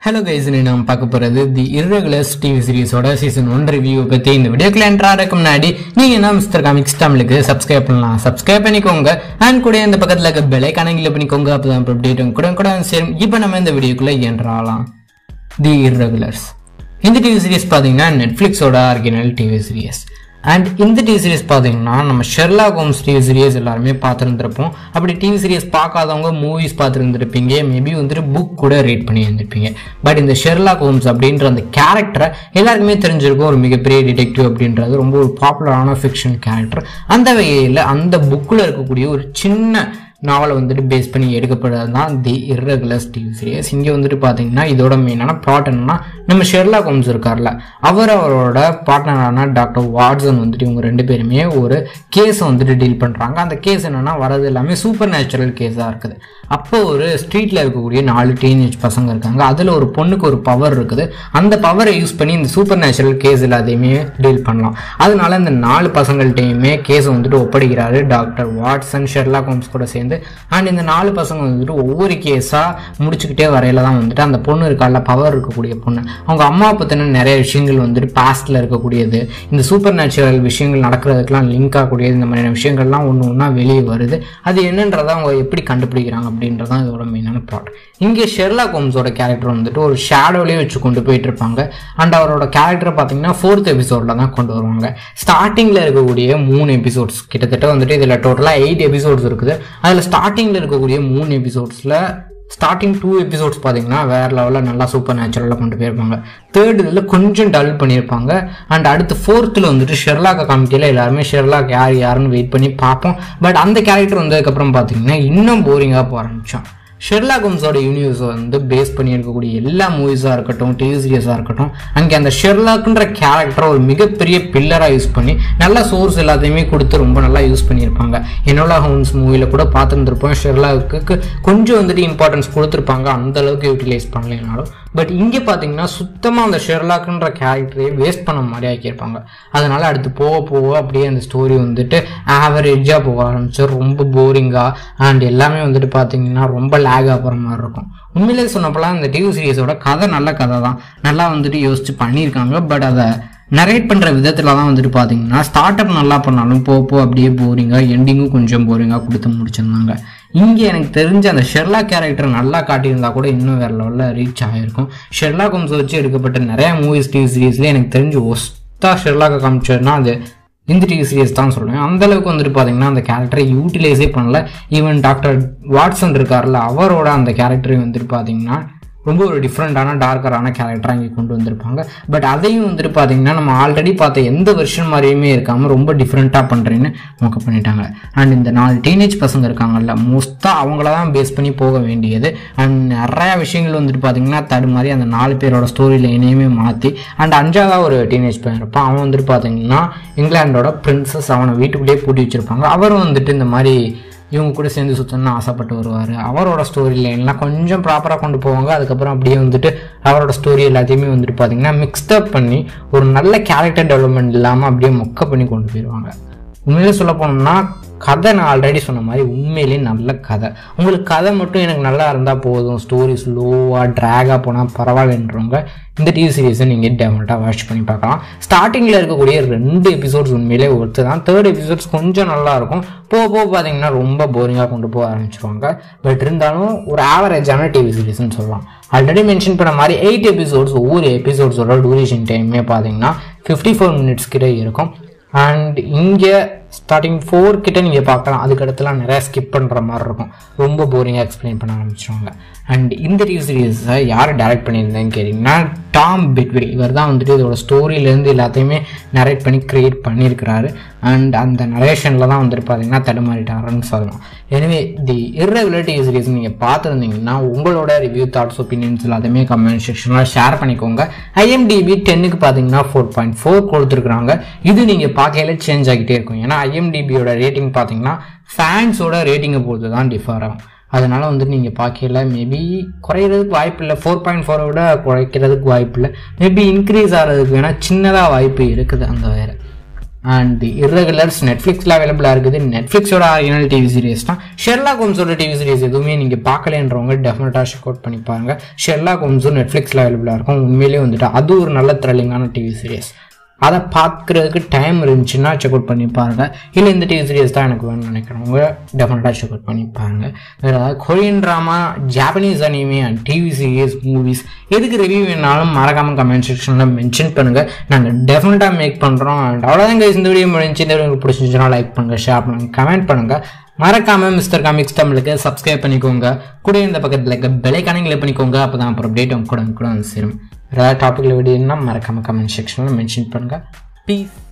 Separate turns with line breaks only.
hello guys நம்ம பார்க்க போகிறது தி இர்ரெகுலர்ஸ் டிவி சீரிஸோட சீசன் ஒன் ரிவ்யூ பற்றி இந்த வீடியோக்குள்ள என்ட்ராறதுக்கு முன்னாடி நீங்கள் என்ன மிஸ்டர் காமிக்ஸ் தமிழுக்கு சப்ஸ்கிரைப் பண்ணலாம் சப்ஸ்கிரைப் பண்ணிக்கோங்க அண்ட் கூட இந்த பக்கத்தில் இருக்க பெலை கணக்கில் பண்ணிக்கோங்க அப்போ தான் அப்டேட் கூட கூட சேரும் இப்போ நம்ம இந்த வீடியோக்குள்ளே என்ட்ராகலாம் தி இர்ரெகுலர்ஸ் இந்த டிவி சீரிஸ் பார்த்தீங்கன்னா நெட்ஃப்ளிக்ஸோட ஆர்கினல் டிவி சீரிஸ் அண்ட் இந்த டிவி சீரிஸ் பார்த்தீங்கன்னா நம்ம ஷெர்லா ஹோம்ஸ் டிவி சீரிஸ் எல்லாருமே பார்த்துருந்துருப்போம் அப்படி டிவி சீரிஸ் பார்க்காதவங்க மூவிஸ் பார்த்துருந்துருப்பீங்க மேபி வந்துட்டு புக் கூட ரீட் பண்ணி இருந்திருப்பீங்க பட் இந்த ஷெர்லா ஹோம்ஸ் அப்படின்ற அந்த கேரக்டரை எல்லாருக்குமே தெரிஞ்சிருக்கும் ஒரு மிகப்பெரிய டிடெக்டிவ் அப்படின்றது ரொம்ப ஒரு பாப்புலரான ஃபிக்ஷன் கேரக்டர் அந்த வகையில் அந்த புக்கில் இருக்கக்கூடிய ஒரு சின்ன நாவலை வந்துட்டு பேஸ் பண்ணி எடுக்கப்படுறது தான் தி இர்ரெகுலர்ஸ் டிவி சீரியஸ் இங்கே வந்துட்டு பார்த்தீங்கன்னா இதோட மெயினான ப்ளாட் என்னன்னா நம்ம ஷெர்லா ஹோம்ஸ் இருக்கார்ல அவர் அவரோட பார்ட்னரான டாக்டர் வாட்சன் வந்துட்டு இவங்க ரெண்டு பேருமே ஒரு கேஸை வந்துட்டு டீல் பண்ணுறாங்க அந்த கேஸ் என்னன்னா வரது எல்லாமே சூப்பர் நேச்சுரல் கேஸாக இருக்குது அப்போ ஒரு ஸ்ட்ரீட்டில் இருக்கக்கூடிய நாலு டீனேஜ் பசங்க இருக்காங்க அதில் ஒரு பொண்ணுக்கு ஒரு பவர் இருக்குது அந்த பவரை யூஸ் பண்ணி இந்த சூப்பர் நேச்சுரல் கேஸ் எல்லாத்தையுமே டீல் பண்ணலாம் அதனால இந்த நாலு பசங்கள்ட்டையுமே கேஸை வந்துட்டு ஒப்படைக்கிறாரு டாக்டர் வாட்சன் ஷெர்லா ஹோம்ஸ் கூட சேர்ந்து அண்ட் இந்த நாலு பசங்க வந்துட்டு ஒவ்வொரு கேஸாக முடிச்சுக்கிட்டே வரையில தான் வந்துட்டு அந்த பொண்ணு இருக்கால பவர் இருக்கக்கூடிய பொண்ணு அவங்க அம்மா பற்றின நிறைய விஷயங்கள் வந்துட்டு பாஸ்டில் இருக்கக்கூடியது இந்த சூப்பர் நேச்சுரல் விஷயங்கள் நடக்கிறதுக்கெலாம் லிங்க் ஆகக்கூடியது இந்த மாதிரியான விஷயங்கள்லாம் ஒன்று ஒன்றா வெளியே வருது அது என்னன்றதை அவங்க எப்படி கண்டுபிடிக்கிறாங்க அப்படின்றதான் இதோட மெயினான ப்ளாட் இங்கே ஷெர்லா ஹோம்ஸோட கேரக்டர் வந்துட்டு ஒரு ஷேடோலேயே வச்சு கொண்டு போயிட்டு இருப்பாங்க அண்ட் அவரோட கேரக்டர் பார்த்தீங்கன்னா ஃபோர்த் எபிசோடில் தான் கொண்டு வருவாங்க ஸ்டார்டிங்கில் இருக்கக்கூடிய மூணு எபிசோட்ஸ் கிட்டத்தட்ட வந்துட்டு இதில் டோட்டலாக எயிட் எபிசோட்ஸ் இருக்குது அதில் ஸ்டார்டிங்கில் இருக்கக்கூடிய மூணு எபிசோட்ஸில் ஸ்டார்டிங் டூ எபிசோட்ஸ் பார்த்தீங்கன்னா வேறு லெவலில் நல்லா சூப்பர் நேச்சுரலாக கொண்டு போயிருப்பாங்க தேர்ட் இதில் கொஞ்சம் டல் பண்ணியிருப்பாங்க அண்ட் அடுத்து ஃபோர்த்தில் வந்துட்டு ஷெர்லாக் காமிக்கையில் எல்லாருமே ஷெர்லாக் யார் யாருன்னு வெயிட் பண்ணி பார்ப்போம் பட் அந்த கேரக்டர் வந்ததுக்கப்புறம் பார்த்தீங்கன்னா இன்னும் போரிங்காக போக ஆரம்பிச்சோம் ஷெர்லா ஹோம்ஸோட யூனிவர்ஸ் வந்து பேஸ் பண்ணி இருக்கக்கூடிய எல்லா மூவிஸாக இருக்கட்டும் டிவி சீரியஸாக இருக்கட்டும் அங்கே அந்த ஷெர்லாக்குன்ற கேரக்டரை ஒரு மிகப்பெரிய பில்லராக யூஸ் பண்ணி நல்ல சோர்ஸ் எல்லாத்தையுமே கொடுத்து ரொம்ப நல்லா யூஸ் பண்ணியிருப்பாங்க என்னோலா ஹோம்ஸ் மூவியில் கூட பார்த்துருந்துருப்போம் ஷெர்லாக்கு கொஞ்சம் வந்துட்டு இம்பார்ட்டன்ஸ் கொடுத்துருப்பாங்க அந்த அளவுக்கு யூட்டிலைஸ் பண்ணலைனாலும் பட் இங்கே பார்த்தீங்கன்னா சுத்தமாக அந்த ஷெர்லாக்குன்ற கேரக்டரையே வேஸ்ட் பண்ண மாதிரி ஆக்கியிருப்பாங்க அதனால அடுத்து போக போக அப்படியே அந்த ஸ்டோரி வந்துட்டு ஆவரேஜாக போக ஆரம்பிச்சு ரொம்ப போரிங்காக அண்ட் எல்லாமே வந்துட்டு பார்த்தீங்கன்னா ரொம்ப லேக் ஆகிற மாதிரி இருக்கும் உண்மையிலே சொன்னப்பெல்லாம் இந்த டிவி சீரிஸோட கதை நல்ல கதை தான் நல்லா வந்துட்டு யோசிச்சு பண்ணியிருக்காங்க பட் அதை நரேட் பண்ணுற விதத்தில் தான் வந்துட்டு பார்த்தீங்கன்னா ஸ்டார்ட் அப் நல்லா பண்ணாலும் போ போ அப்படியே போரிங்காக எண்டிங்கும் கொஞ்சம் போரிங்காக கொடுத்து முடிச்சிருந்தாங்க இங்கே எனக்கு தெரிஞ்ச அந்த ஷெர்லா கேரக்டர் நல்லா காட்டியிருந்தா கூட இன்னும் வேறு லெவலில் ரீச் ஆகிருக்கும் ஷெர்லா கோம்ஸ் வச்சு எடுக்கப்பட்ட நிறைய மூவிஸ் டிவி சீரீஸ்லேயே எனக்கு தெரிஞ்சு ஒஸ்தா ஷெர்லாக்கை காமிச்சதுன்னா அது இந்த டிவி சீரியஸ் தான் சொல்லுவேன் அந்த அளவுக்கு வந்துட்டு பார்த்தீங்கன்னா அந்த கேரக்டரை யூட்டிலைஸே பண்ணல ஈவன் டாக்டர் வாட்சன் இருக்கார்ல அவரோட அந்த கேரக்டரையும் வந்துட்டு பார்த்தீங்கன்னா ரொம்ப ஒரு டிஃப்ரெண்ட்டான டார்க்கரான கேரக்டராக இங்கே கொண்டு வந்திருப்பாங்க பட் அதையும் வந்துட்டு பார்த்தீங்கன்னா நம்ம ஆல்ரெடி பார்த்த எந்த வெர்ஷன் மாதிரியுமே இருக்காமல் ரொம்ப டிஃப்ரெண்ட்டாக பண்ணுறேன்னு மோக்க பண்ணிட்டாங்க அண்ட் இந்த நாலு டீனேஜ் பசங்க இருக்காங்கல்ல மோஸ்ட்டாக அவங்கள தான் பேஸ் பண்ணி போக வேண்டியது அண்ட் நிறையா விஷயங்கள் வந்துட்டு பார்த்தீங்கன்னா தடுமாறி அந்த நாலு பேரோட ஸ்டோரியில் இணையுமே மாற்றி அண்ட் அஞ்சாவதாக ஒரு டீனேஜ் பையன் இருப்பான் அவன் வந்துட்டு பார்த்தீங்கன்னா இங்கிலாண்டோட பிரின்சஸ் அவனை வீட்டுக்குள்ளேயே பூட்டி வச்சுருப்பாங்க அவரும் வந்துட்டு இந்த மாதிரி இவங்க கூட சேர்ந்து சுற்றணும்னு ஆசைப்பட்டு வருவார் அவரோட ஸ்டோரி லைன்லாம் கொஞ்சம் ப்ராப்பராக கொண்டு போவாங்க அதுக்கப்புறம் அப்படியே வந்துட்டு அவரோட ஸ்டோரி எல்லாத்தையுமே வந்துட்டு பார்த்தீங்கன்னா மிக்ஸ்டப் பண்ணி ஒரு நல்ல கேரக்டர் டெவலப்மெண்ட் இல்லாமல் அப்படியே மொக்க பண்ணி கொண்டு போயிடுவாங்க உண்மையிலே சொல்ல போனோம்னா கதை நான் ஆல்ரெடி சொன்ன மாதிரி உண்மையிலேயே நல்ல கதை உங்களுக்கு கதை மட்டும் எனக்கு நல்லா இருந்தால் போதும் ஸ்டோரி ஸ்லோவாக ட்ராகாக போனால் பரவாயில்லன்றவங்க இந்த டிவி சீரீஸை நீங்கள் டெவலட்டாக வாட்ச் பண்ணி பார்க்கலாம் ஸ்டார்டிங்கில் இருக்கக்கூடிய ரெண்டு எபிசோட்ஸ் உண்மையிலே ஒருத்து தான் தேர்ட் எபிசோட்ஸ் கொஞ்சம் நல்லா இருக்கும் போக போக பார்த்தீங்கன்னா ரொம்ப போரிங்காக கொண்டு போக ஆரம்பிச்சிருவாங்க பட் இருந்தாலும் ஒரு ஆவரேஜான டிவி சீரீஸ்னு சொல்லலாம் ஆல்ரெடி மென்ஷன் பண்ண மாதிரி எயிட் எபிசோட்ஸ் ஒவ்வொரு எபிசோட்ஸோட டூரேஷன் டைமே பார்த்தீங்கன்னா ஃபிஃப்டி ஃபோர் மினிட்ஸ் கிட்ட இருக்கும் அண்ட் இங்கே ஸ்டார்டிங் ஃபோர் கிட்ட நீங்கள் பார்க்கலாம் அதுக்கடுத்துலாம் நிறையா ஸ்கிப் பண்ணுற மாதிரி இருக்கும் ரொம்ப போரிங்காக எக்ஸ்பிளைன் பண்ண ஆரம்பிச்சிருவாங்க அண்ட் இந்த டிவி சீரீஸை யார் டைரக்ட் பண்ணியிருந்தேன்னு கேட்டிங்கன்னா டாம் பிட்வில் இவர் தான் வந்துட்டு இதோட ஸ்டோரியிலேருந்து எல்லாத்தையுமே நரேட் பண்ணி க்ரியேட் பண்ணியிருக்கிறாரு அண்ட் அந்த நரேஷனில் தான் வந்துட்டு பார்த்தீங்கன்னா தடுமாறிட்டாருன்னு சொல்லலாம் எனவே தி இர்ரெகுலர் டிவி சீரீஸ் நீங்கள் பார்த்துருந்தீங்கன்னா உங்களோட ரிவ்யூ தாட்ஸ் ஒப்பீனியன்ஸ் எல்லாத்தையுமே கமெண்ட் செக்ஷனில் ஷேர் பண்ணிக்கோங்க ஐஎம்டிபி டென்னுக்கு பார்த்தீங்கன்னா ஃபோர் பாயிண்ட் ஃபோர் கொடுத்துருக்குறாங்க இது நீங்கள் பார்க்கையில சேஞ்ச் ஆகிட்டே இருக்கும் ஏன்னா ஐஎம்டிபியோட ரேட்டிங் பார்த்தீங்கன்னா ஃபேன்ஸோட ரேட்டிங்கை பொறுத்து தான் டிஃபர் ஆகும் அதனால் வந்துட்டு நீங்கள் பார்க்கல மேபி குறையிறதுக்கு வாய்ப்பு இல்லை ஃபோர் பாயிண்ட் ஃபோரை விட குறைக்கிறதுக்கு வாய்ப்பு இல்லை மேபி இன்க்ரீஸ் ஆகிறதுக்கு வேணால் சின்னதாக வாய்ப்பு இருக்குது அந்த வேறு அண்ட் தி irregulars நெட்ஃப்ளிக்ஸில் அவைலபிளாக இருக்குது நெட்ஃப்ளிக்ஸோட ஆரியனல் டிவி சீரிஸ் தான் ஷெர்லா ஹோம்ஸோட டிவி சீரிஸ் எதுவுமே நீங்கள் பார்க்கலன்றவங்க டெஃபினட்டாக செக் அவுட் பண்ணி பாருங்க ஷெர்லா ஹோம்ஸும் நெட்ஃப்ளிக்ஸில் அவைலபிளாக இருக்கும் உண்மையிலேயே வந்துட்டு அது ஒரு நல்ல த்ரில்லிங்கான டிவி சீரிஸ் அதை பார்க்குறதுக்கு டைம் இருந்துச்சுன்னா செக் அவுட் பண்ணி பாருங்க இல்லை இந்த டிவி சீரிஸ் தான் எனக்கு வேணும்னு நினைக்கிறவங்க டெஃபினட்டாக செக் அவுட் பண்ணி பாருங்க வேறு ஏதாவது Korean drama Japanese anime and TV series movies எதுக்கு ரிவ்யூ வேணாலும் மறக்காமல் கமெண்ட் செக்ஷனில் மென்ஷன் பண்ணுங்கள் நாங்கள் டெஃபினட்டாக மேக் பண்ணுறோம் அண்ட் அவ்வளோதான் guys, இந்த வீடியோ முடிஞ்சு இந்த வீடியோ உங்களுக்கு பிடிச்சிருந்துச்சுன்னா லைக் பண்ணுங்கள் ஷேர் பண்ணுங்கள் கமெண்ட் பண்ணுங்கள் மறக்காம மிஸ்டர் காமிக்ஸ் தமிழுக்கு சப்ஸ்கிரைப் பண்ணிக்கோங்க கூட இந்த பக்கத்தில் இருக்க பெலை கணக்கில் பண்ணிக்கோங்க அப்போ தான் அப்புறம் அப்டேட் உங்க கூட உங்க கூட வந்து சேரும் வேறு டாப்பிக்கில் வீடியோன்னா மறக்காம கமெண்ட் செக்ஷனில் மென்ஷன் பண்ணுங்கள் பீஸ்